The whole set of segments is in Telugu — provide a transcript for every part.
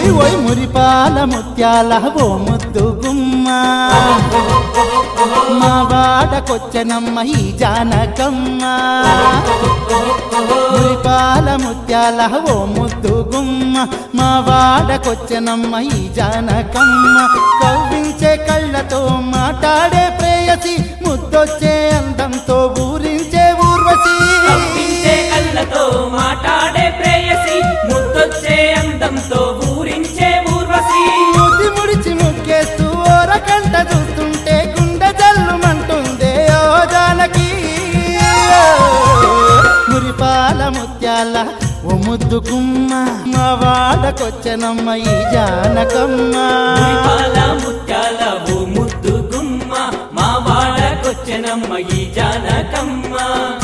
ఓయ్ ఓయ్ మురిపాల ముత్యాల ఓ ముద్దు గుమ్మ మా వాడకొచ్చనమ్మ ఈ జానకమ్మ మురిపాల ముత్యాల ఓ ముద్దు గుమ్మ మా వాడకొచ్చనమ్మ ఈ జానకమ్మ కవ్వించే కళ్ళతో మాట్లాడే ప్రేయసి ముద్దొచ్చే అందంతో ఊరించే ఊర్వశి కవ్వించే కళ్ళతో మాట్లాడే ప్రేయసి ముద్దొచ్చే అందంతో ఊరించే ఊర్వశి మూతి ముడిచి ముక్కేస్తూ ఓరకంట చూస్తుంటే గుండె జల్లుమంటుందే ఓ జానకి మురిపాల ముత్యాల ఓ ముద్దు గుమ్మ మా వాడకొచ్చనమ్మ ఈ జానకమ్మ మురిపాల ముత్యాల ఓ ముద్దు గుమ్మ మా వాడకొచ్చెనమ్మ ఈ జానకమ్మ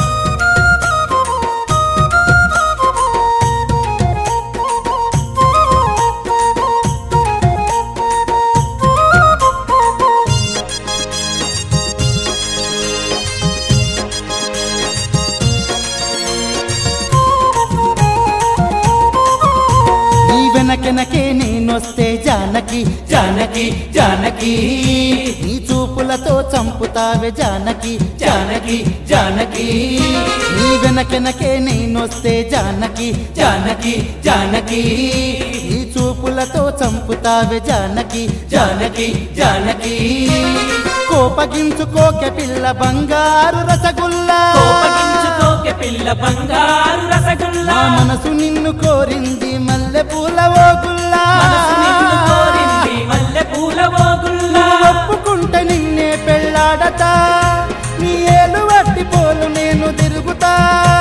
నీ వెనకెనకే నేనొస్తే జానకి జానకి జానకి నీ చూపులతో చంపుతావే జానకి జానకి జానకి నీ వెనకెనకే నేనొస్తే జానకి జానకి జానకి నీ చూపులతో చంపుతావే జానకి జానకి జానకి కోపగించుకోకె పిల్ల బంగారు రసగుల్లా కోపగించుకోకె పిల్ల బంగారు రసగుల్లా నా మనసు నిన్ను కోరింది మల్లె పూల ఓగుల్లా మనసు నిన్ను కోరింది మల్లె పూల ఓగుల్లా ఒప్పుకుంటే నిన్నే పెళ్ళాడతా నీ ఏలు వట్టి పోలు నేను తిరుగుతా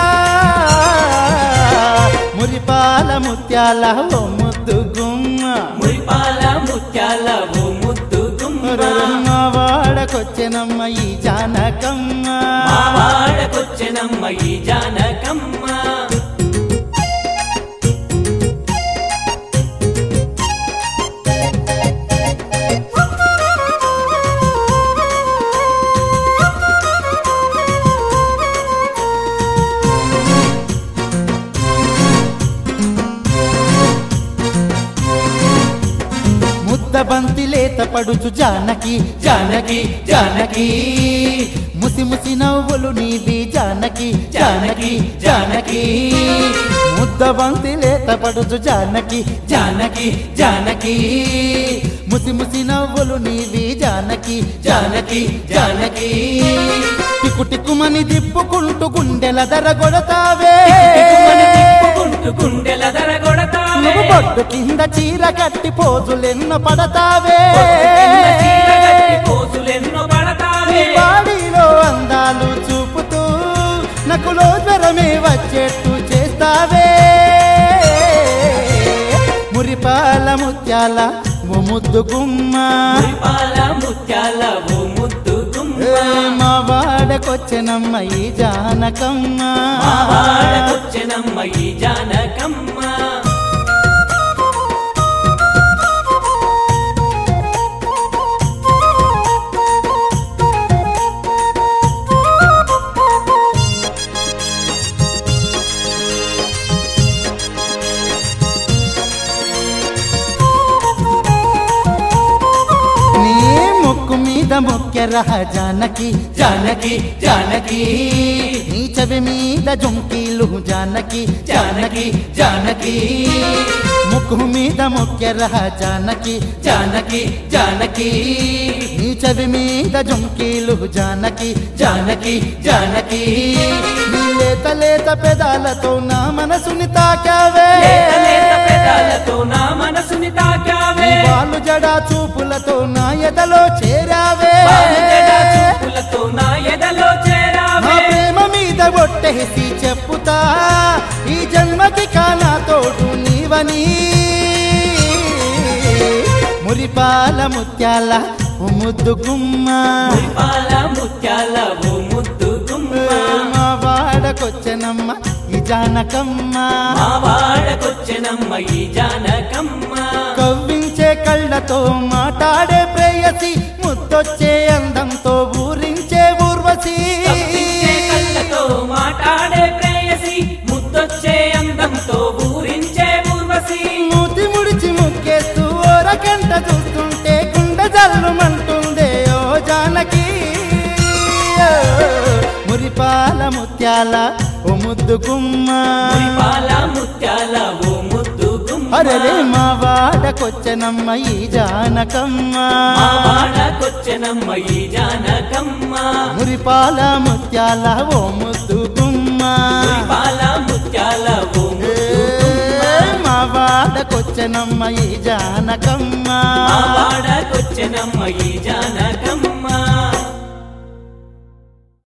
మురిపాల ముత్యాల ఓ ముద్దు గుమ్మ మురిపాల ముత్యాల ఓ ముద్దు గుమ్మ మా వాడకొచ్చెనమ్మ ఈ జానకమ్మ మా వాడకొచ్చెనమ్మ ఈ జానకమ్మ ముద్ద బంతి లేత పడుచు జానకి జానకి జానకి ముసి ముసి నవ్వులు నీవి జానకి జానకి జానకి ముద్ద బంతి లేత పడుచు జానకి జానకి జానకి ముసి ముసి నవ్వులు నీవి జానకి జానకి జానకి టికు టిక్కుమని తిప్పుకుంటూ గుండెల ధర కొడతావే తిక్కుమని తిప్పుకుంటూ గుండెల ధర కొడతావే నువ్వు బొడ్డు కింద చీర కట్టి పోజులెన్నో పడతావే కింద చీర కట్టి పోసులెన్నో పడతావే బాడీలో అందాలు చూపుతూ నకులో జ్వరమే వచ్చేట్టు చేస్తావే మురిపాల ముత్యాల ఓ ముద్దు గుమ్మ మురిపాల ముత్యాల ఓ ముద్దు గుమ్మ ఏ మా వాడకొచ్చెనమ్మ ఈ జానకమ్మ మా వాడకొచ్చెనమ్మ ఈ జానకమ్మ నీ ముక్కు మీద మొక్కెరహ జానకి జానకి జానకి నీ చెవి మీద జుంకీలు జానకి జానకి జానకి ముక్కు మీద మొక్కెరహ జానకి జానకి జానకి నీ చెవి మీద జుంకీలు జానకి జానకి జానకి నీ లేత లేత పెదాలతో నా మనసుని తాకావే లేత లేత పెదాలతో నా మనసుని తాకావే నీ వాళ్ళు జడా చూపులతో నా ఎదలో చేరావే వాలు జడ చూపులతో నా ఎదలో నా చేరావే ప్రేమ మీద ఒట్టేసి చెప్పుతా ఈ జన్మకి కానా తోడు నీవని మురిపాల ముత్యాల ఓ ముద్దు గుమ్మ మురిపాల ముత్యాల ఓ ముద్దు గుమ్మ మా వాడకొచ్చెనమ్మ ఈ జానకమ్మ మా వాడకొచ్చెనమ్మ ఈ జానకమ్మ కవ్వించే కళ్ళతో మాట్లాడే ప్రేయసి ముద్దొచ్చే అందంతో ఊరించే ఊర్వశి కవ్వించే కళ్ళతో మాట్లాడే ప్రేయసి ముద్దొచ్చే అందంతో ఊరించే ఊర్వశి మూతి ముడిచి ముక్కే మురిపాల ముత్యాల ఓ ముద్దు కుమ్మ పాల ముత్యాల ఓ ముద్దు గుమ్మ అరే మా వాడకొచ్చనమ్మ ఈ జానకమ్మ మా వాడకొచ్చెనమ్మ ఈ జానకమ్మ మురిపాల ముత్యాల ఓ ముద్దు కుమ్మ పాల ముత్యాల ఓ ఏ, మా వాడకొచ్చనమ్మ ఈ జానకమ్మ మా వాడకొచ్చెనమ్మ ఈ జానకమ్మ